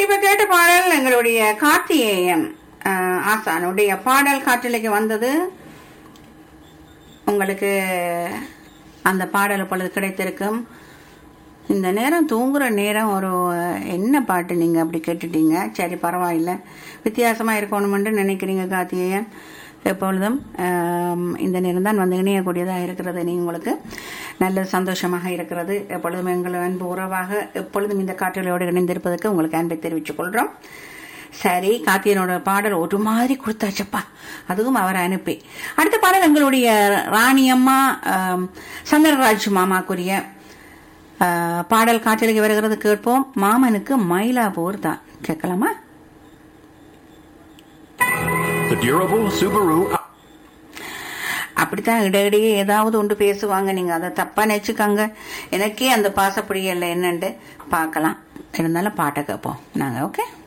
இப்ப கேட்ட பாடல் எங்களுடைய கார்த்திகேயன் அஹ், ஆசானுடைய பாடல் காற்றிலைக்கு வந்தது உங்களுக்கு அந்த பாடல் பொழுது கிடைத்திருக்கும் இந்த நேரம் தூங்குற நேரம் ஒரு அஹ், என்ன பாட்டு நீங்க அப்படி கேட்டுட்டீங்க சரி பரவாயில்ல வித்தியாசமா இருக்கணும்னு நினைக்கிறீங்க கார்த்திகேயன் எப்பொழுதும் ஆம், இந்த நேரம் தான் வந்து இணையக்கூடியதாக இருக்கிறது நீ உங்களுக்கு நல்ல சந்தோஷமாக இருக்கிறது எப்பொழுதும் எங்கள் அன்பு உறவாக எப்பொழுதும் இந்த காற்றலையோடு இணைந்திருப்பதற்கு உங்களுக்கு அன்பை தெரிவித்துக் கொள்றோம் சரி கார்த்தியனோட பாடல் ஒரு மாதிரி கொடுத்தாச்சப்பா அதுவும் அவர் அனுப்பி அடுத்த பாடல் எங்களுடைய ராணியம்மா ஆம், சந்திரராஜ் மாமாக்குரிய ஆ, பாடல் காற்றலைக்கு வருகிறது கேட்போம் மாமனுக்கு மயிலாப்பூர் தான் கேட்கலாமா The durable Subaru அப்படித்தான் இடையிடையே ஏதாவது ஒன்று பேசுவாங்க நீங்க அதை தப்பா நினைச்சுக்காங்க எனக்கே அந்த பாசப்படியல்ல என்னன்ட்டு பார்க்கலாம் இருந்தாலும் பாட்டை கேட்போம் நாங்க ஓகே